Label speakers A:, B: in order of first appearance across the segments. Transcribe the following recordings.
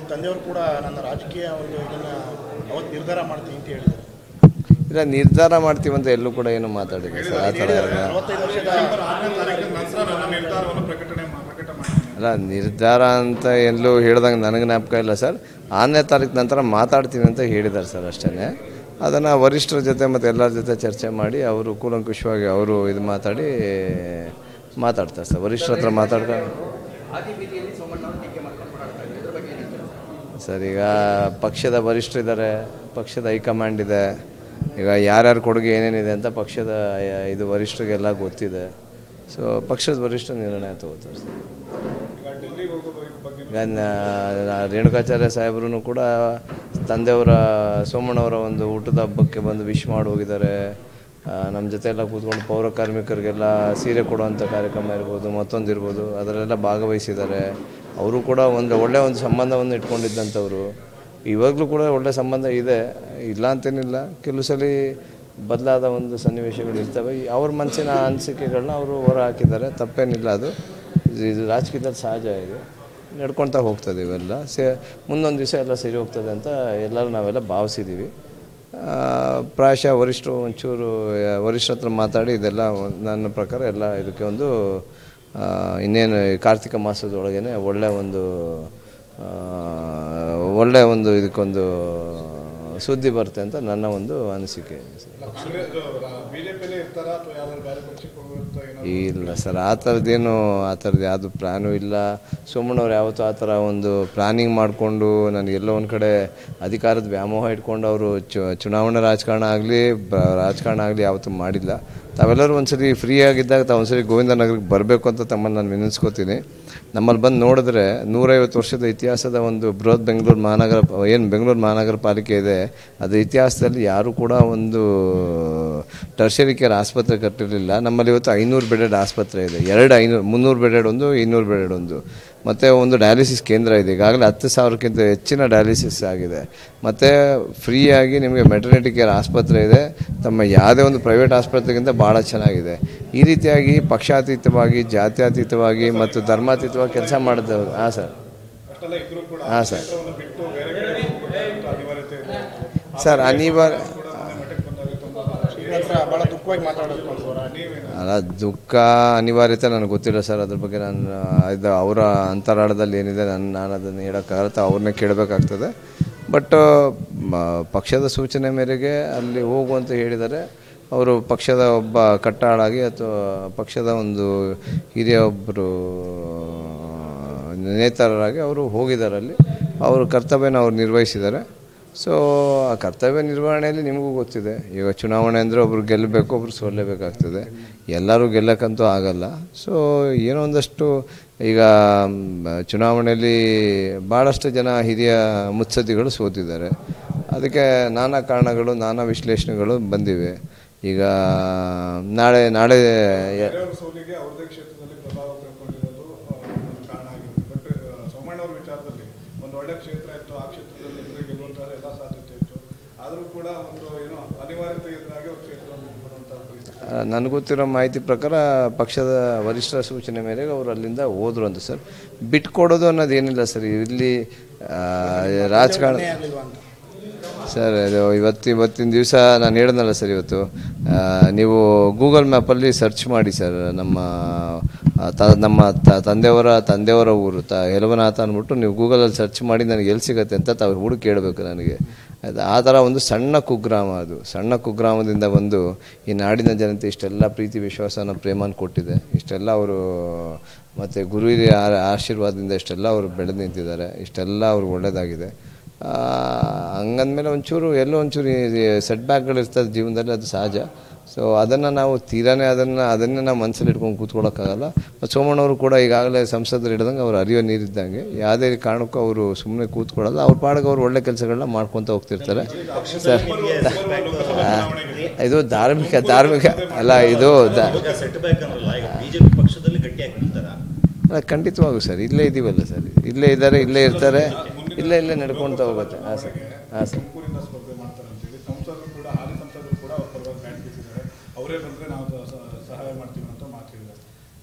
A: ನಿಮ್ಮ ತಂದೆಯವರು ಕೂಡ ನನ್ನ ರಾಜಕೀಯ ಒಂದು ಇದನ್ನು ಅವತ್ತು ನಿರ್ಧಾರ ಮಾಡ್ತೀನಿ ಅಂತ ಹೇಳಿದ್ದಾರೆ
B: ಇಲ್ಲ ನಿರ್ಧಾರ ಮಾಡ್ತೀವಿ ಅಂತ ಎಲ್ಲೂ ಕೂಡ ಏನು ಮಾತಾಡಿಲ್ಲ ಸರ್ ಆ ಥರ ಎಲ್ಲ.
A: ನಲವತ್ತೈದು ವರ್ಷದ
B: ಅಲ್ಲ ನಿರ್ಧಾರ ಅಂತ ಎಲ್ಲೂ ಹೇಳ್ದಂಗೆ ನನಗೆ ಜ್ಞಾಪಕ ಇಲ್ಲ ಸರ್ ಆರನೇ ತಾರೀಕು ನಂತರ ಮಾತಾಡ್ತೀನಿ ಅಂತ ಹೇಳಿದ್ದಾರೆ ಸರ್ ಅಷ್ಟೇ ಅದನ್ನು ವರಿಷ್ಠರ ಜೊತೆ ಮತ್ತು ಎಲ್ಲರ ಜೊತೆ ಚರ್ಚೆ ಮಾಡಿ ಅವರು ಕೂಲಂಕುಷವಾಗಿ ಅವರು ಇದು ಮಾತಾಡಿ ಮಾತಾಡ್ತಾರೆ ಸರ್ ವರಿಷ್ಠರ ಹತ್ರ ಮಾತಾಡ್ಕೊಂಡು ಸರ್ ಈಗ ಪಕ್ಷದ ವರಿಷ್ಠರಿದ್ದಾರೆ ಪಕ್ಷದ ಹೈಕಮಾಂಡ್ ಇದೆ ಈಗ ಯಾರ್ಯಾರ ಕೊಡುಗೆ ಏನೇನಿದೆ ಅಂತ ಪಕ್ಷದ ಯ- ಇದು ವರಿಷ್ಠರಿಗೆಲ್ಲ ಗೊತ್ತಿದೆ ಸೊ ಪಕ್ಷದ ವರಿಷ್ಠ ನಿರ್ಣಯ ತಗೋತಾರೆ ಸರ್ ಈಗ ನ- ರೇಣುಕಾಚಾರ್ಯ ಸಾಹೇಬ್ರು ಕೂಡ ತಂದೆಯವರ ಸೋಮಣ್ಣವರ ಒಂದು ಊಟದ ಹಬ್ಬಕ್ಕೆ ಬಂದು ವಿಶ್ ಮಾಡಿ ಹೋಗಿದ್ದಾರೆ ನಮ್ಮ ಜೊತೆ ಎಲ್ಲ ಕೂತ್ಕೊಂಡು ಪೌರ ಕಾರ್ಮಿಕರಿಗೆಲ್ಲ ಸೀರೆ ಕೊಡುವಂಥ ಕಾರ್ಯಕ್ರಮ ಇರ್ಬೋದು ಮತ್ತೊಂದು ಇರ್ಬೋದು ಅದರಲ್ಲೆಲ್ಲ ಭಾಗವಹಿಸಿದ್ದಾರೆ ಅವರು ಕೂಡ ಒಂದು ಒಳ್ಳೆಯ ಒಂದು ಸಂಬಂಧವನ್ನು ಇಟ್ಕೊಂಡಿದ್ದಂಥವ್ರು ಇವಾಗಲೂ ಕೂಡ ಒಳ್ಳೆಯ ಸಂಬಂಧ ಇದೆ ಇಲ್ಲ ಅಂತೇನಿಲ್ಲ ಕೆಲವು ಸಲ ಬದಲಾದ ಒಂದು ಸನ್ನಿವೇಶಗಳು ಇರ್ತವೆ ಈ ಅವ್ರ ಮನಸ್ಸಿನ ಅನಿಸಿಕೆಗಳನ್ನ ಅವರು ಹೊರ ಹಾಕಿದ್ದಾರೆ ತಪ್ಪೇನಿಲ್ಲ ಅದು ಇದು- ಇದು ರಾಜಕೀಯದಲ್ಲಿ ಸಹಜ ಇದು ನಡ್ಕೊಳ್ತಾ ಹೋಗ್ತದೆ ಇವೆಲ್ಲ ಸೇ ಮುಂದೊಂದು ದಿವಸ ಎಲ್ಲ ಸರಿ ಹೋಗ್ತದೆ ಅಂತ ಎಲ್ಲರೂ ನಾವೆಲ್ಲ ಭಾವಿಸಿದ್ದೀವಿ ಆ, ಪ್ರಾಯಶಃ ವರಿಷ್ಠರು ಒಂಚೂರು ಆ, ವರಿಷ್ಠರ ಹತ್ರ ಮಾತಾಡಿ ಇದೆಲ್ಲ ಒಂದ್- ನನ್ನ ಪ್ರಕಾರ ಎಲ್ಲ ಇದಕ್ಕೆ ಒಂದು ಆ, ಇನ್ನೇನು ಈ ಕಾರ್ತಿಕ ಮಾಸದೊಳಗೇನೆ ಒಳ್ಳೆಯ ಒಂದು ಆ, ಒಳ್ಳೆಯ ಒಂದು ಇದಕ್ಕೊಂದು ಸುದ್ದಿ ಬರುತ್ತೆ ಅಂತ ನನ್ನ ಒಂದು ಅನಿಸಿಕೆ
C: ಬಿಜೆಪಿಲೇ ಇರ್ತಾರ ಅಥವಾ ಯಾವ್ದಾದ್ರು ಬೇರೆ ಪಕ್ಷಕ್ಕೆ ಹೋಗುವಂತ ಏನಾದ್ರು
B: ಇಲ್ಲ ಸರ್ ಆ ಥರದ್ದೇನು ಆ ಥರದ್ದು ಯಾವುದು ಪ್ಲ್ಯಾನು ಇಲ್ಲ ಸೋಮಣ್ಣವ್ರು ಯಾವತ್ತೂ ಆ ಥರ ಒಂದು ಪ್ಲ್ಯಾನಿಂಗ್ ಮಾಡಿಕೊಂಡು ನನಗೆ ಎಲ್ಲೋ ಒಂದು ಕಡೆ ಅಧಿಕಾರದ ವ್ಯಾಮೋಹ ಇಟ್ಕೊಂಡು ಅವರು ಚುನಾವಣಾ ರಾಜಕಾರಣ ಆಗಲಿ ರಾಜಕಾರಣ ಆಗಲಿ ಯಾವತ್ತೂ ಮಾಡಿಲ್ಲ ತಾವೆಲ್ಲರೂ ಒಂದ್ಸರಿ ಫ್ರೀ ಆಗಿದ್ದಾಗ ತಾವು ಒಂದ್ಸರಿ ಗೋವಿಂದ ನಗರಕ್ಕೆ ಬರಬೇಕು ಅಂತ ತಮ್ಮನ್ನು ನಾನು ವಿನಿಸ್ಕೋತೀನಿ ನಮ್ಮಲ್ಲಿ ಬಂದು ನೋಡಿದ್ರೆ ನೂರೈವತ್ತು ವರ್ಷದ ಇತಿಹಾಸದ ಒಂದು ಬೃಹತ್ ಬೆಂಗಳೂರು ಮಹಾನಗರ ಏನು ಬೆಂಗಳೂರು ಮಹಾನಗರ ಪಾಲಿಕೆ ಇದೆ ಅದು ಇತಿಹಾಸದಲ್ಲಿ ಯಾರೂ ಕೂಡ ಒಂದು ಟರ್ಷರಿ ಕೇರ್ ಆಸ್ಪತ್ರೆ ಕಟ್ಟಿರಲಿಲ್ಲ ನಮ್ಮಲ್ಲಿ ಇವತ್ತು ಐನೂರು ಬೆಡೆಡ್ ಆಸ್ಪತ್ರೆ ಇದೆ ಎರಡು ಐನೂರು ಮುನ್ನೂರು ಬೆಡೆಡ್ ಒಂದು ಇನ್ನೂರು ಬೆಡೆಡ್ ಒಂದು ಮತ್ತು ಒಂದು ಡಯಾಲಿಸಿಸ್ ಕೇಂದ್ರ ಇದೆ ಈಗಾಗಲೇ ಹತ್ತು ಸಾವಿರಕ್ಕಿಂತ ಹೆಚ್ಚಿನ ಡಯಾಲಿಸಿಸ್ ಆಗಿದೆ ಮತ್ತು ಫ್ರೀಯಾಗಿ ನಿಮಗೆ ಮೆಟರ್ನಿಟಿ ಕೇರ್ ಆಸ್ಪತ್ರೆ ಇದೆ ತಮ್ಮ ಯಾವುದೇ ಒಂದು ಪ್ರೈವೇಟ್ ಆಸ್ಪತ್ರೆಗಿಂತ ಭಾಳ ಚೆನ್ನಾಗಿದೆ ಈ ರೀತಿಯಾಗಿ ಪಕ್ಷಾತೀತವಾಗಿ ಜಾತ್ಯತೀತವಾಗಿ ಮತ್ತು ಧರ್ಮಾತೀತವಾಗಿ ಕೆಲಸ ಮಾಡಿದವರು ಹಾಂ ಸರ್
C: ಅಷ್ಟೆಲ್ಲ ಇದ್ರು ಕೂಡ
B: ಹಾಂ ಸರ್
C: ಕ್ಷೇತ್ರವನ್ನು ಬಿಟ್ಟು ಬೇರೆ ಕಡೆ ಹೋಗ್ಬೇಕಂತ ಅನಿವಾರ್ಯತೆ ಇದೆ
B: ಸರ್ ಅನಿವಾರ್ಯ
C: ಕೂಡ ಮೊನ್ನೆ ಮಠಕ್ಕೆ ಬಂದಾಗ ತುಂಬಾ
A: ಶ್ರೀಗಳ ಹತ್ರ ಭಾಳ ದುಃಖವಾಗಿ ಮಾತಾಡೋದು ಅನ್ಸೋರ
B: ಅಲ್ಲ ದುಃಖ ಅನಿವಾರ್ಯತೆ ನನಗೆ ಗೊತ್ತಿಲ್ಲ ಸರ್ ಅದ್ರ ಬಗ್ಗೆ ನಾನು ಇದು ಅವರ ಅಂತರಾಳದಲ್ಲಿ ಏನಿದೆ ನಾನು ನಾನು ಅದನ್ನು ಹೇಳೋಕ್ಕಾಗಲ್ಲ ತಾವು ಅವ್ರನ್ನೇ ಕೇಳಬೇಕಾಗ್ತದೆ ಬಟ್ ಪಕ್ಷದ ಸೂಚನೆ ಮೇರೆಗೆ ಅಲ್ಲಿ ಹೋಗು ಅಂತ ಹೇಳಿದರೆ ಅವರು ಪಕ್ಷದ ಒಬ್ಬ ಕಟ್ಟಾಳಾಗಿ ಅಥವಾ ಪಕ್ಷದ ಒಂದು ಹಿರಿಯ ಒಬ್ಬರು ನೇತಾರರಾಗಿ ಅವರು ಹೋಗಿದ್ದಾರೆ ಅಲ್ಲಿ ಅವರು ಕರ್ತವ್ಯನ ಅವ್ರು ನಿರ್ವಹಿಸಿದ್ದಾರೆ ಸೊ ಆ ಕರ್ತವ್ಯ ನಿರ್ವಹಣೆಯಲ್ಲಿ ನಿಮಗೂ ಗೊತ್ತಿದೆ ಈಗ ಚುನಾವಣೆ ಅಂದರೆ ಒಬ್ರು ಗೆಲ್ಲಬೇಕು ಒಬ್ರು ಸೋಲ್ಲೇಬೇಕಾಗ್ತದೆ ಎಲ್ಲರೂ ಗೆಲ್ಲಕ್ಕಂತೂ ಆಗಲ್ಲ ಸೊ ಏನೋ ಒಂದಷ್ಟು ಈಗ ಮ್, ಚುನಾವಣೆಯಲ್ಲಿ ಭಾಳಷ್ಟು ಜನ ಹಿರಿಯ ಮುತ್ಸದ್ದಿಗಳು ಸೋತಿದ್ದಾರೆ ಅದಕ್ಕೆ ನಾನಾ ಕಾರಣಗಳು ನಾನಾ ವಿಶ್ಲೇಷಣೆಗಳು ಬಂದಿವೆ ಈಗ ನಾಳೆ ನಾಳೆ ಯ-
C: ಬೇರೆಯವ್ರ ಸೋಲಿಗೆ ಅವ್ರದೇ ಕ್ಷೇತ್ರದಲ್ಲಿ ಪ್ರಭಾವ ಕಳ್ಕೊಂಡಿರೋದು ಆ, ಒಂದು ಕಾರಣ ಆಗಿರುತ್ತೆ ಬಟ್ ಸೋಮಣ್ಣವ್ರ ವಿಚಾರದಲ್ಲಿ ಒಂದು ಒಳ್ಳೆ ಕ್ಷೇತ್ರ ಇತ್ತು ಆ ಕ್ಷೇತ್ರದಲ್ಲಿ ಇದ್ರೆ ಗೆಲ್ಲುವಂತ ಎಲ್ಲ ಸಾಧ್ಯತೆ ಇತ್ತು ಆದರೂ ಕೂಡ ಒಂದು ಏನೋ ಅನಿವಾರ್ಯತೆ ಇದ್ದಾಗ ಅವ್ರ ಕ್ಷೇತ್ರವನ್ನು ಬಿಟ್ಬಿಡುವಂತ ಪರಿಸ್ಥಿತಿ
B: ಆ, ನನಗೆ ಗೊತ್ತಿರೋ ಮಾಹಿತಿ ಪ್ರಕಾರ ಪಕ್ಷದ ವರಿಷ್ಠರ ಸೂಚನೆ ಮೇರೆಗೆ ಅವರು ಅಲ್ಲಿಂದ ಹೋದ್ರು ಅಂತ ಸರ್ ಬಿಟ್ಕೊಡೋದು ಅನ್ನೋದೇನಿಲ್ಲ ಸರ್ ಇಲ್ಲಿ ಆ, ರಾಜಕಾರಣ
A: ಆಗಲಿಲ್ವಾ ಅಂತ
B: ಸರ್ ಇದು ಇವತ್ತು ಇವತ್ತಿನ ದಿವಸ ನಾನು ಹೇಳಿದ್ನಲ್ಲ ಸರ್ ಇವತ್ತು ಆ, ನೀವು ಗೂಗಲ್ ಮ್ಯಾಪಲ್ಲಿ ಸರ್ಚ್ ಮಾಡಿ ಸರ್ ನಮ್ಮ ಆ, ತ ನಮ್ಮ ತ ತಂದೆಯವರ ತಂದೆಯವರ ಊರು ತ ಯಲವನಾಥ ಅಂದ್ಬಿಟ್ಟು ನೀವು ಗೂಗಲಲ್ಲಿ ಸರ್ಚ್ ಮಾಡಿ ನನಗೆ ಎಲ್ಲಿ ಸಿಗುತ್ತೆ ಅಂತ ತಾವು ಹುಡುಕಿ ಕೇಳಬೇಕು ನನಗೆ ಅದು ಆ ಥರ ಒಂದು ಸಣ್ಣ ಕುಗ್ರಾಮ ಅದು ಸಣ್ಣ ಕುಗ್ರಾಮದಿಂದ ಬಂದು ಈ ನಾಡಿನ ಜನತೆ ಇಷ್ಟೆಲ್ಲ ಪ್ರೀತಿ ವಿಶ್ವಾಸನ ಪ್ರೇಮನ ಕೊಟ್ಟಿದೆ ಇಷ್ಟೆಲ್ಲ ಅವರು ಮತ್ತು ಗುರು ಹಿರಿಯ ಆ- ಆಶೀರ್ವಾದದಿಂದ ಇಷ್ಟೆಲ್ಲ ಅವರು ಬೆಳೆದು ನಿಂತಿದ್ದಾರೆ ಇಷ್ಟೆಲ್ಲ ಅವ್ರಿಗೆ ಒಳ್ಳೆಯದಾಗಿದೆ ಆ, ಹಂಗಂದ್ಮೇಲೆ ಒಂಚೂರು ಎಲ್ಲೋ ಒಂಚೂರು ಸೆಟ್ ಬ್ಯಾಕ್ಗಳು ಇರ್ತದೆ ಜೀವನದಲ್ಲಿ ಅದು ಸಹಜ ಸೊ ಅದನ್ನು ನಾವು ತೀರಾನೇ ಅದನ್ನು ಅದನ್ನೇ ನಾವು ಮನಸ್ಸಲ್ಲಿ ಇಟ್ಕೊಂಡು ಕೂತ್ಕೊಳ್ಳೋಕ್ಕಾಗಲ್ಲ ಮತ್ತು ಸೋಮಣ್ಣವರು ಕೂಡ ಈಗಾಗಲೇ ಸಂಸದರು ಹಿಡ್ದಂಗೆ ಅವ್ರು ಅರಿಯೋ ನೀರಿದ್ದಂಗೆ ಯಾವುದೇ ಕಾರಣಕ್ಕೂ ಅವರು ಸುಮ್ಮನೆ ಕೂತ್ಕೊಳ್ಳಲ್ಲ ಅವ್ರ ಪಾಡಿಗೆ ಅವ್ರು ಒಳ್ಳೆ ಕೆಲಸಗಳನ್ನ ಮಾಡ್ಕೊತ ಹೋಗ್ತಿರ್ತಾರೆ ಸರ್ ಆ, ಇದು ಧಾರ್ಮಿಕ ಧಾರ್ಮಿಕ ಅಲ್ಲ ಇದು ದ
D: ಸೆಟ್ ಬ್ಯಾಕ್ ಅನ್ನಲ್ಲ ಈಗ ಬಿಜೆಪಿ ಪಕ್ಷದಲ್ಲಿ ಗಟ್ಟಿಯಾಗಿ ನಿಲ್ತಾರ
B: ಅಲ್ಲ, ಖಂಡಿತವಾಗೂ ಸರ್ ಇಲ್ಲೇ ಇದ್ದೀವಲ್ಲ ಸರ್ ಇಲ್ಲೇ ಇದ್ದಾರೆ ಇಲ್ಲೇ ಇರ್ತಾರೆ ಇಲ್ಲೇ ಇಲ್ಲೇ ನಡ್ಕೊಳ್ತಾ ಹೋಗುತ್ತೆ ಹಾಂ ಸರ್ ಹಾಂ ಸರ್
C: ತುಮಕೂರಿಂದ ಸ್ಪರ್ಧೆ ಮಾಡ್ತಾರೆ ಅಂತೇಳಿ ಸಂಸದರು ಕೂಡ ಹಾಲಿ ಸಂಸದರು ಕೂಡ ಅವ್ರ ಪರವಾಗಿ ಬ್ಯಾಟ್ ಬೀಸಿದ್ದಾರೆ ಅವರೇ ಬಂದರೆ ನಾವು ಸ- ಸಹಾಯ ಮಾಡ್ತೀವಿ ಅಂತ ಮಾತು ಹೇಳಿದ್ದಾರೆ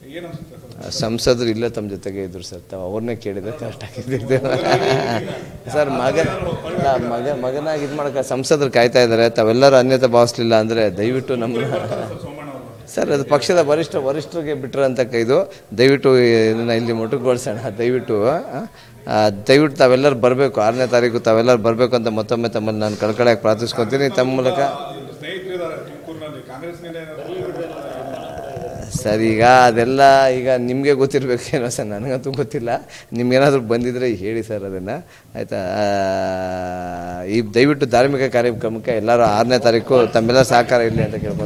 C: ಏನು ಅನ್ಸುತ್ತೆ ಸರ್
B: ಸಂಸದರು ಇಲ್ಲೇ ತಮ್ಮ ಜೊತೆಗೆ ಇದ್ರು ಸರ್ ತಾವು ಅವ್ರನ್ನೇ ಕೇಳಿದ್ರೆ ಕರೆಕ್ಟ್ ಆಗಿದ್ದು ಸರ್ ಮಗನ ಇಲ್ಲ, ಮಗ ಮಗನಾಗಿ ಇದು ಮಾಡೋಕೆ ಸಂಸದರು ಕಾಯ್ತಾ ಇದ್ದಾರೆ ತಾವೆಲ್ಲರೂ ಅನ್ಯತೆ ಭಾವಿಸ್ಲಿಲ್ಲ ಅಂದರೆ ದಯವಿಟ್ಟು ನಮ್ಮ
C: ಸೋಮಣ್ಣ ಅವರು
B: ಸರ್ ಅದು ಪಕ್ಷದ ವರಿಷ್ಠ ವರಿಷ್ಠರಿಗೆ ಬಿಟ್ಟಿರೋಂಥ ಇದು ದಯವಿಟ್ಟು ಇದನ್ನ ಇಲ್ಲಿ ಮೊಟಕುಗೊಳಿಸೋಣ ದಯವಿಟ್ಟು ಆ, ಆ, ದಯವಿಟ್ಟು ತಾವೆಲ್ಲರೂ ಬರಬೇಕು ಆರನೇ ತಾರೀಕು ತಾವೆಲ್ಲರೂ ಬರಬೇಕು ಅಂತ ಮತ್ತೊಮ್ಮೆ ತಮ್ಮಲ್ಲಿ ನಾನು ಕಳ್ಕಳಕ್ಕೆ ಪ್ರಾರ್ಥಿಸ್ಕೊತೀನಿ ತಮ್ಮ ಮೂಲಕ
C: ಸ್ನೇಹಿತರಿದ್ದಾರೆ ತುಮಕೂರಿನಲ್ಲಿ ಕಾಂಗ್ರೆಸ್ನಿಂದ ಏನಾದ್ರು
B: ಸರ್ ಈಗ ಅದೆಲ್ಲ ಈಗ ನಿಮಗೆ ಗೊತ್ತಿರಬೇಕೇನೋ ಸರ್ ನನಗಂತೂ ಗೊತ್ತಿಲ್ಲ ನಿಮ್ಗೇನಾದರೂ ಬಂದಿದ್ರೆ ಹೇಳಿ ಸರ್ ಅದನ್ನು ಆಯಿತಾ ಈ ದಯವಿಟ್ಟು ಧಾರ್ಮಿಕ ಕಾರ್ಯಕ್ರಮಕ್ಕೆ ಎಲ್ಲರೂ ಆರನೇ ತಾರೀಕು ತಮ್ಮೆಲ್ಲ ಸಹಕಾರ ಇರಲಿ ಅಂತ ಕೇಳ್ಬೋದು